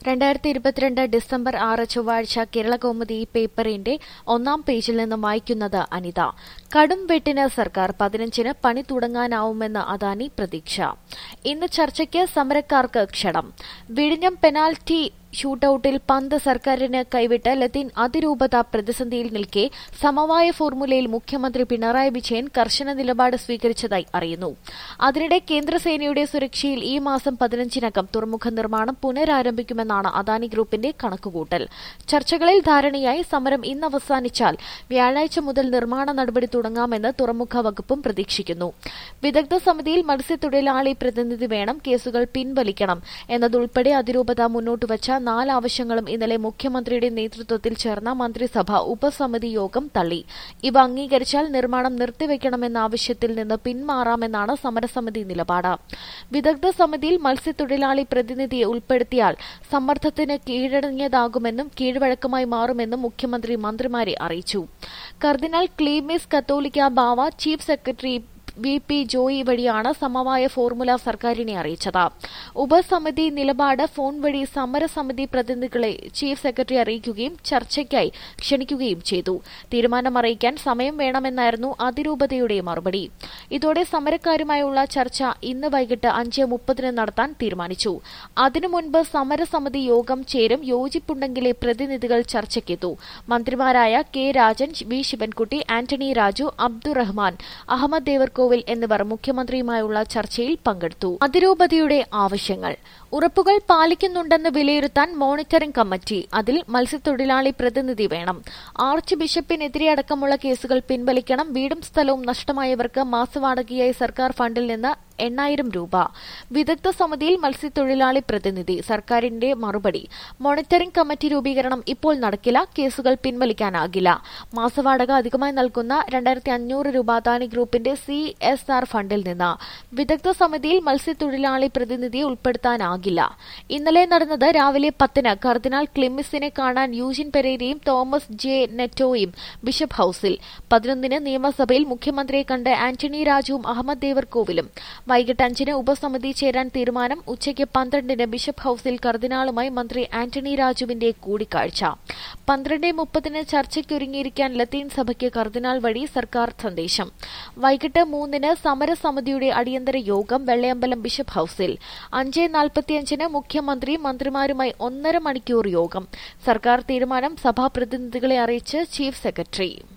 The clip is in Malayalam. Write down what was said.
രണ്ടായിരത്തി ഇരുപത്തിരണ്ട് ഡിസംബർ ആറ് ചൊവ്വാഴ്ച കേരളകൗമുദി പേപ്പറിന്റെ ഒന്നാം പേജിൽ നിന്ന് വായിക്കുന്നത് അനിത കടും വെട്ടിന് സർക്കാർ പതിനഞ്ചിന് പണി തുടങ്ങാനാവുമെന്ന് അദാനി പ്രതീക്ഷ ഇന്ന് ചർച്ചയ്ക്ക് സമരക്കാർക്ക് ക്ഷണം വിഴിഞ്ഞം പെനാൽറ്റി ഷൂട്ടൌട്ടിൽ പന്ത് സർക്കാരിന് കൈവിട്ട് ലത്തീൻ അതിരൂപത പ്രതിസന്ധിയിൽ നിൽക്കെ സമവായ ഫോർമുലയിൽ മുഖ്യമന്ത്രി പിണറായി വിജയൻ കർശന നിലപാട് സ്വീകരിച്ചതായി അറിയുന്നു അതിനിടെ കേന്ദ്രസേനയുടെ സുരക്ഷയിൽ ഈ മാസം പതിനഞ്ചിനകം തുറമുഖ നിർമ്മാണം പുനരാരംഭിക്കുമെന്നാണ് അദാനി ഗ്രൂപ്പിന്റെ കണക്കുകൂട്ടൽ ചർച്ചകളിൽ ധാരണയായി സമരം ഇന്ന് അവസാനിച്ചാൽ വ്യാഴാഴ്ച മുതൽ നിർമ്മാണ നടപടി തുടങ്ങാമെന്ന് തുറമുഖ വകുപ്പും പ്രതീക്ഷിക്കുന്നു വിദഗ്ധ സമിതിയിൽ മത്സ്യത്തൊഴിലാളി പ്രതിനിധി വേണം കേസുകൾ പിൻവലിക്കണം എന്നതുൾപ്പെടെ അതിരൂപത മുന്നോട്ടുവച്ച നാല് ആവശ്യങ്ങളും ഇന്നലെ മുഖ്യമന്ത്രിയുടെ നേതൃത്വത്തിൽ ചേർന്ന മന്ത്രിസഭ ഉപസമിതി യോഗം തള്ളി ഇവ അംഗീകരിച്ചാൽ നിർമ്മാണം നിർത്തിവെക്കണമെന്ന ആവശ്യത്തിൽ നിന്ന് പിന്മാറാമെന്നാണ് സമരസമിതി നിലപാട് വിദഗ്ധ സമിതിയിൽ മത്സ്യത്തൊഴിലാളി പ്രതിനിധിയെ ഉൾപ്പെടുത്തിയാൽ സമ്മർദ്ദത്തിന് കീഴടങ്ങിയതാകുമെന്നും കീഴ്വഴക്കമായി മാറുമെന്നും മുഖ്യമന്ത്രി മന്ത്രിമാരെ അറിയിച്ചു കർദിനാൾ ക്ലീമിസ് കത്തോലിക്ക ബാവ chief secretary V P Joy വഴിയാണ് സമവായ ഫോർമുല സർക്കാരിനെ അറിയിച്ചത് ഉപസമിതി നിലപാട് ഫോൺ വഴി സമരസമിതി പ്രതിനിധികളെ ചീഫ് സെക്രട്ടറി അറിയിക്കുകയും ചർച്ചയ്ക്കായി ക്ഷണിക്കുകയും ചെയ്തു തീരുമാനം അറിയിക്കാൻ സമയം വേണമെന്നായിരുന്നു അതിരൂപതയുടെ മറുപടി ഇതോടെ സമരക്കാരുമായുള്ള ചർച്ച ഇന്ന് വൈകിട്ട് അഞ്ച് മുപ്പതിന് നടത്താൻ തീരുമാനിച്ചു അതിനു മുൻപ് സമരസമിതി യോഗം ചേരും യോജിപ്പുണ്ടെങ്കിലേ പ്രതിനിധികൾ ചർച്ചയ്ക്കെത്തൂ മന്ത്രിമാരായ കെ രാജൻ വി ശിവൻകുട്ടി ആന്റണി രാജു അബ്ദുറഹ്മാൻ അഹമ്മദ് ദേവർകോവിൽ എന്നിവർ മുഖ്യമന്ത്രിയുമായുള്ള ചർച്ചയിൽ പങ്കെടുത്തു അതിരൂപതയുടെ ആവശ്യങ്ങൾ ഉറപ്പുകൾ പാലിക്കുന്നുണ്ടെന്ന് വിലയിരുത്താൻ മോണിറ്ററിംഗ് കമ്മിറ്റി അതിൽ മത്സ്യത്തൊഴിലാളി പ്രതിനിധി വേണം ആർച്ച് ബിഷപ്പിനെതിരെ അടക്കമുള്ള കേസുകൾ പിൻവലിക്കണം വീടും സ്ഥലവും നഷ്ടമായവർക്ക് മാസവാടകയായി സർക്കാർ ഫണ്ടിൽ നിന്ന് എണ്ണായിരം രൂപ വിദഗ്ധ സമിതിയിൽ മത്സ്യത്തൊഴിലാളി പ്രതിനിധി സർക്കാരിന്റെ മറുപടി മോണിറ്ററിംഗ് കമ്മിറ്റി രൂപീകരണം ഇപ്പോൾ നടക്കില്ല കേസുകൾ പിൻവലിക്കാനാകില്ല മാസവാടക അധികമായി നൽകുന്ന രണ്ടായിരത്തി അഞ്ഞൂറ് രൂപ അദാനി ഗ്രൂപ്പിന്റെ സി എസ് ആർ ഫണ്ടിൽ നിന്ന് വിദഗ്ധ സമിതിയിൽ മത്സ്യത്തൊഴിലാളി പ്രതിനിധിയെ ഉൾപ്പെടുത്താനാകില്ല ഇന്നലെ നടന്നത് രാവിലെ പത്തിന് കർദിനാൾ ക്ലിമിസിനെ കാണാൻ യൂജിൻ പെരേരയും തോമസ് ജെ നെറ്റോയും ബിഷപ്പ് ഹൌസിൽ പതിനൊന്നിന് നിയമസഭയിൽ മുഖ്യമന്ത്രിയെ കണ്ട് ആന്റണി രാജുവും അഹമ്മദ് ദേവർകോവിലും വൈകിട്ട് അഞ്ചിന് ഉപസമിതി ചേരാൻ തീരുമാനം ഉച്ചയ്ക്ക് പന്ത്രണ്ടിന് ബിഷപ്പ് ഹൌസിൽ കർദിനാളുമായി മന്ത്രി ആന്റണി രാജുവിന്റെ കൂടിക്കാഴ്ച പന്ത്രണ്ട് മുപ്പതിന് ചർച്ചയ്ക്കൊരുങ്ങിയിരിക്കാൻ ലത്തീൻ സഭയ്ക്ക് കർദിനാൾ വഴി സർക്കാർ സന്ദേശം വൈകിട്ട് മൂന്നിന് സമരസമിതിയുടെ അടിയന്തര യോഗം വെള്ളയമ്പലം ബിഷപ്പ് ഹൌസിൽ അഞ്ച് നാൽപ്പത്തിയഞ്ചിന് മുഖ്യമന്ത്രി മന്ത്രിമാരുമായി ഒന്നര മണിക്കൂർ യോഗം സർക്കാർ തീരുമാനം സഭാ പ്രതിനിധികളെ അറിയിച്ച് ചീഫ് സെക്രട്ടറി